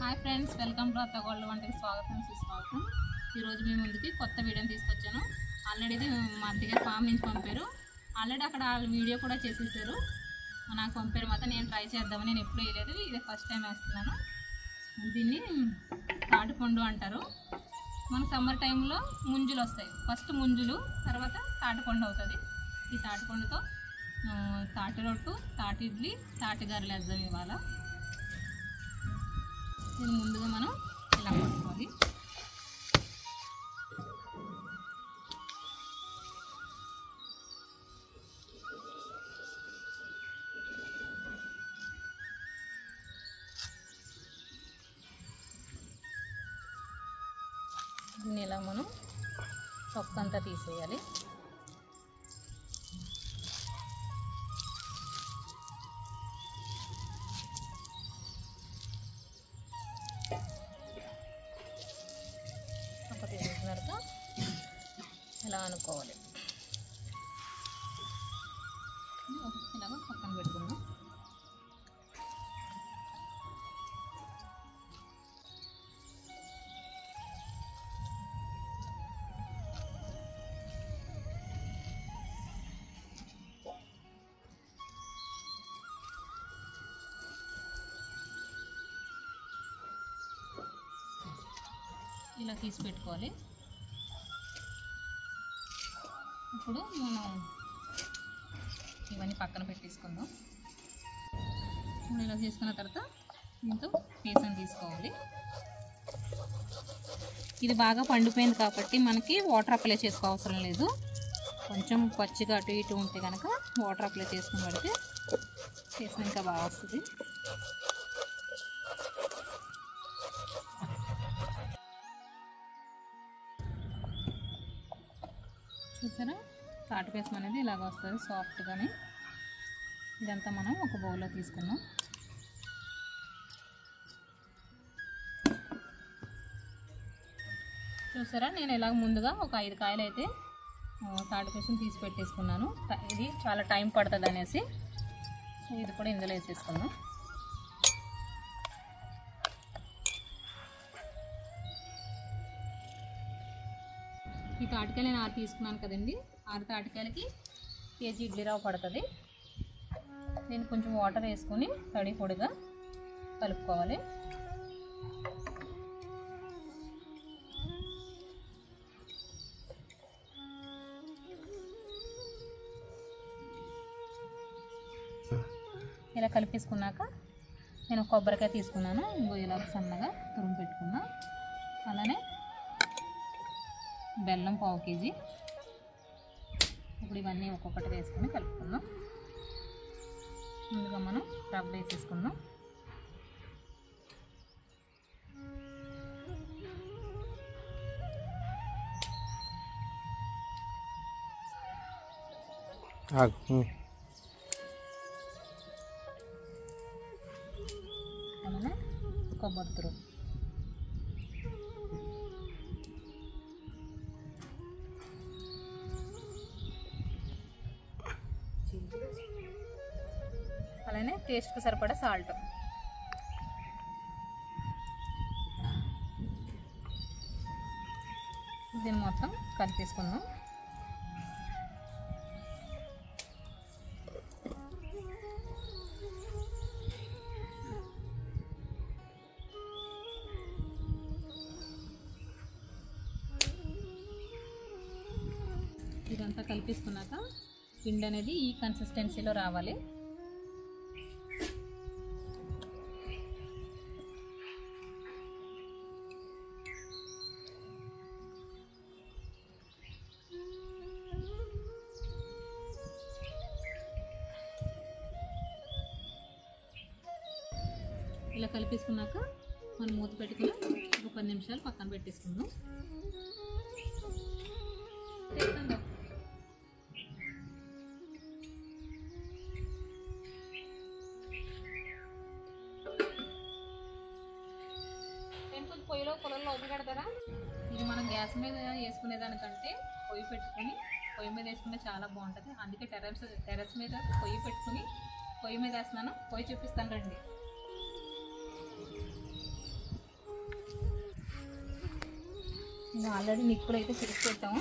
Hi friends welcome to అత్తగోళ్ళ వంటకి స్వాగతం సుస్వాగతం ఈరోజు మీ ముందుకి కొత్త వీడియోని తీసుకొచ్చాను ఆల్రెడీ ఇది మా అత్తగారు ఫామ్ నుంచి పంపారు ఆల్రెడీ అక్కడ వాళ్ళు వీడియో కూడా చేసేసారు నాకు పంపారు మాత్రం నేను ట్రై చేద్దామని నేను ఎప్పుడు వేయలేదు ఇది ఫస్ట్ టైం వేస్తున్నాను దీన్ని తాటిపండు అంటారు మన సమ్మర్ టైంలో ముంజులు వస్తాయి ఫస్ట్ ముంజులు తర్వాత తాటిపండు అవుతుంది ఈ తాటిపండుతో ఆ, తాటి రొట్టు తాటి ఇడ్లీ తాటి గారెలు వేద్దాం ఇవాళ దీన్ని ముందుగా మనం ఇలా కొట్టుకోవాలి దీన్ని ఇలా మనం తొక్కంతా తీసేయాలి తొక్క తీసేసిన తర్వాత ఇలా అనుకోవాలి ఇలాగ పక్కన పెట్టుకుందాం ఇలా తీసి పెట్టుకోవాలి ఇప్పుడు మనం ఇవన్నీ పక్కన పెట్టేసుకుందాం ఇప్పుడు ఇలా చేసుకున్న తర్వాత దీంతో పీసని తీసుకోవాలి ఇది బాగా పండిపోయింది కాబట్టి మనకి వాటర్ అప్లై చేసుకో అవసరం లేదు కొంచెం పచ్చిగా అటు ఇటు ఉంటే కనుక వాటర్ అప్లై చేసుకుని పడితే చేసిన ఇంకా బాగా వస్తుంది చూసారా తాటి పేసం అనేది ఇలాగ వస్తుంది సాఫ్ట్గానే ఇదంతా మనం ఒక బౌల్లో తీసుకుందాం చూసారా నేను ఇలాగ ముందుగా ఒక ఐదు కాయలు అయితే ఆ, తాటి పేసం తీసి పెట్టేసుకున్నాను ట- ఇది చాలా టైం పడుతుంది అనేసి ఇది కూడా ఇందులో వేసేసుకుందాం ఈ తాటికాయలు నేను ఆరు తీసుకున్నాను కదండి ఆరు తాటికాయలకి కేజీ ఇడ్లీ రవ్వ పడుతుంది నేను కొంచెం వాటర్ వేసుకొని తడి పొడిగా కలుపుకోవాలి ఇలా కలిపేసుకున్నాక నేను కొబ్బరికాయ తీసుకున్నాను ఇంకో ఇలా సన్నగా తురుము పెట్టుకున్నా అలానే బెల్లం పావు కేజీ ఇప్పుడు ఇవన్నీ ఒక్కొక్కటి వేసుకొని కలుపుకుందాం ముందుగా మనం రవ్వ వేసేసుకుందాం అలానే కొబ్బరి తురుము అలానే టేస్ట్కి సరిపడా సాల్ట్ దీన్ని మొత్తం కలిపేసుకుందాం ఇదంతా కలిపేసుకున్నాక పిండి అనేది ఈ కన్సిస్టెన్సీలో రావాలి ఇలా కలిపేసుకున్నాక మనం మూత పెట్టుకుని ఒక పది నిమిషాలు పక్కన పెట్టేసుకుందాం చేస్తుందో. నేను కొంచెం పొయ్యిలో పొలంలో వదిలి పెడతారా ఇది మనం గ్యాస్ మీద వేసుకునే దానికంటే పొయ్యి పెట్టుకొని పొయ్యి మీద వేసుకుంటే చాలా బాగుంటుంది అందుకే టెరస్ టెరస్ మీద పొయ్యి పెట్టుకుని పొయ్యి మీద వేస్తున్నాను పొయ్యి చూపిస్తాను రండి ఇది ఆల్రెడీ నిప్పులు అయితే చేసి పెట్టాము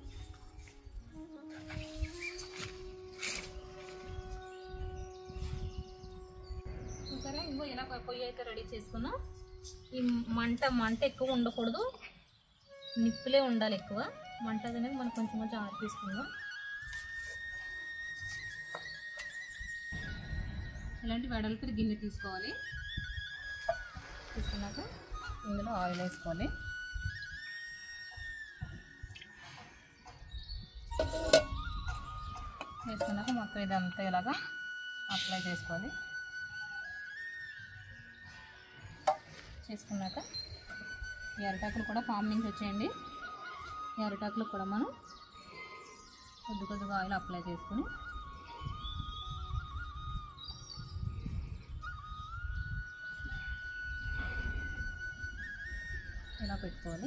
చూసారా ఇంకో ఇలా పొయ్యి అయితే రెడీ చేసుకున్నాం ఈ మంట మంట ఎక్కువ ఉండకూడదు నిప్పులే ఉండాలి ఎక్కువ మంట అనేది మనం కొంచెం కొంచెం ఆరి తీసుకుందాం ఇలాంటి వెడల్పు గిన్నె తీసుకోవాలి తీసుకున్నాక ఇందులో ఆయిల్ వేసుకోవాలి వేసుకున్నాక మొత్తం ఇదంతా ఇలాగా అప్లై చేసుకోవాలి చేసుకున్నాక ఈ అరిటాకులు కూడా ఫామ్ నుంచి వచ్చేయండి ఈ అరిటాకులు కూడా మనం కొద్ది కొద్దిగా ఆయిల్ అప్లై చేసుకుని ఇలా పెట్టుకోవాలి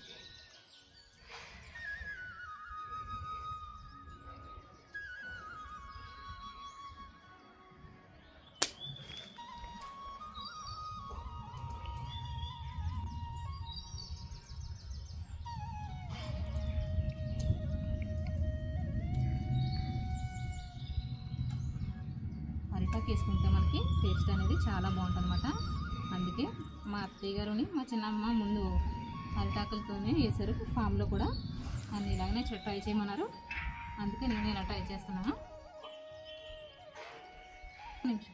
అరిటాకు వేసుకుంటే మనకి టేస్ట్ అనేది చాలా బాగుంటుంది అందుకే మా అత్తయ్య గారుని మా చిన్నమ్మ ముందు అరిటాకులతోనే వేశారు ఫామ్లో కూడా నన్ను ఇలాగనే చె- ట్రై చేయమన్నారు అందుకే నేను ఇలా ట్రై చేస్తున్నాను ఒక్క నిమిషం.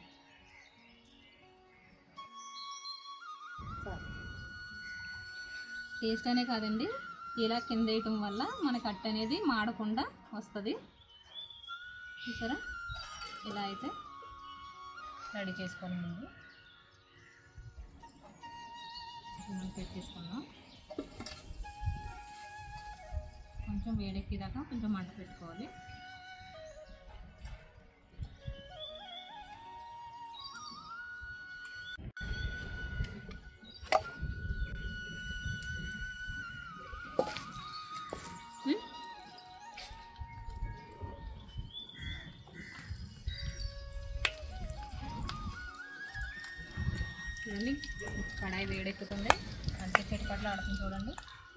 టేస్ట్ అనే కాదండి ఇలా కింద వేయటం వల్ల మనకు అట్ట అనేది మాడకుండా వస్తుంది చూసారా ఇలా అయితే రెడీ చేసుకోవాలి ముందు మనం పెట్టేసుకుందాం కొంచెం వేడెక్కేదాకా కొంచెం మంట పెట్టుకోవాలి ఉమ్. చూడండి కడాయి వేడెక్కుతుంది అంతే చెట్టుపట్లు ఆడుతుంది చూడండి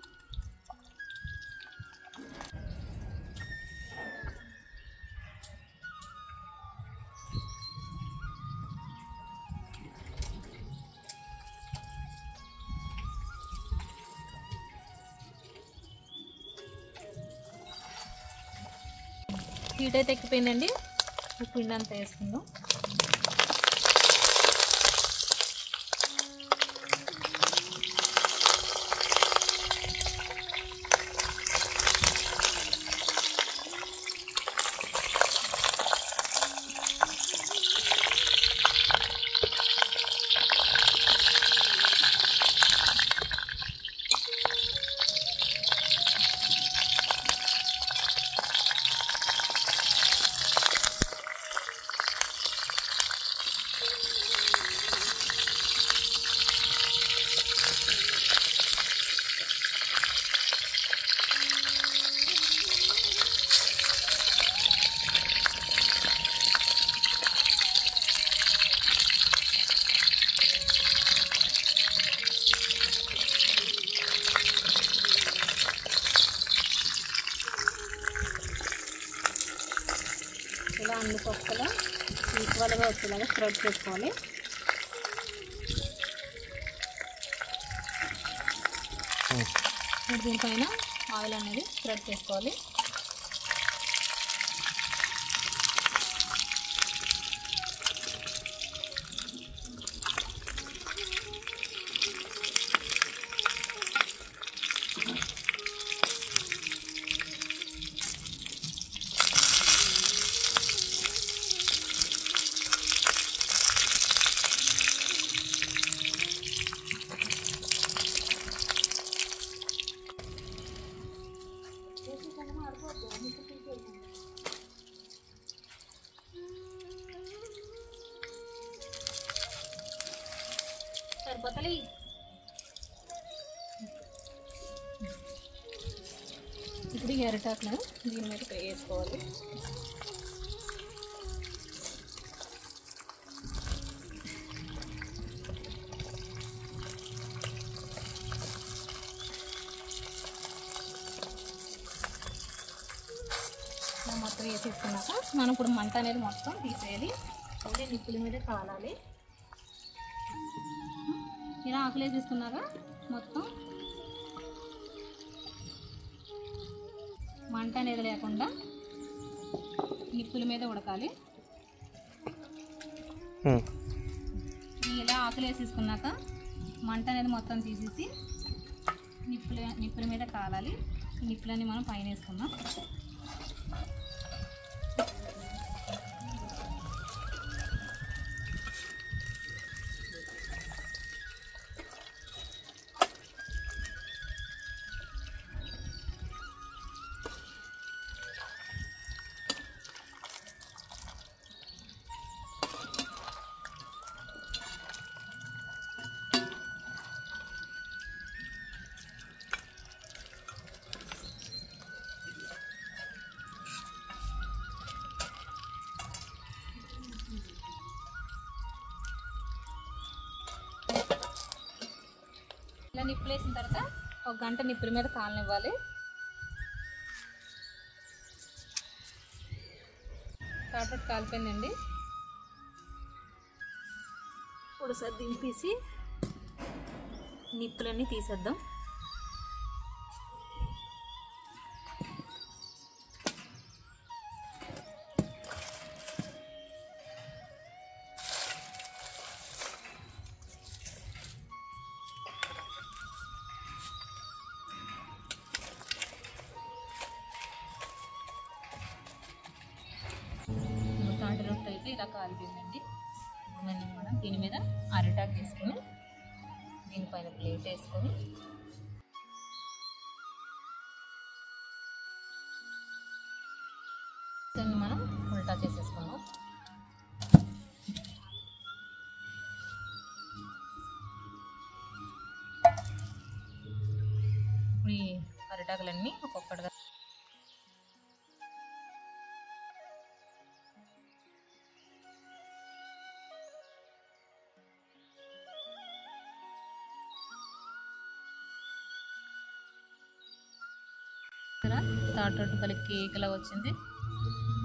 హీట్ అయితే ఎక్కిపోయిందండి ఈ పిండి అంతా వేసుకుందాం ఇలా అన్ని పక్కల ఈక్వల్గా వచ్చేలాగా స్ప్రెడ్ చేసుకోవాలి ఇప్పుడు దీనిపైన ఆయిల్ అనేది స్ప్రెడ్ చేసుకోవాలి సరిపోతలే ఇప్పుడు ఈ అరటాకును దీని మీద వేసుకోవాలి వాటర్ వేసేసుకున్నాక మనం ఇప్పుడు మంట అనేది మొత్తం తీసేయాలి అంటే నిప్పుల మీద కాలాలి ఇలా ఆకులు వేసేసుకున్నాక మొత్తం మంట అనేది లేకుండా నిప్పుల మీద ఉడకాలి ఉమ్. ఇలా ఆకులు వేసేసుకున్నాక మంట అనేది మొత్తం తీసేసి నిప్పుల నిప్పుల మీద కాలాలి ఈ నిప్పులన్నీ మనం పైన వేసుకుందాం ఇలా నిప్పులు వేసిన తర్వాత ఒక గంట నిప్పుల మీద కాలనివ్వాలి కాబట్టి కాలిపోయిందండి ఇప్పుడు సార్ దింపేసి నిప్పులన్నీ తీసేద్దాం తాటి రొట్టె అయితే ఇలా కాలిపోయిందండి మనం కూడా దీని మీద అరిటాక్ వేసుకొని దీనిపైన ప్లేట్ వేసుకొని దాన్ని మనం ఉల్టా చేసేసుకున్నాం ఇప్పుడు ఈ అరిటాకులన్నీ ఒక్కొక్కటిగా తాటి రొట్టు కలిగి కేక్ ఇలా వచ్చింది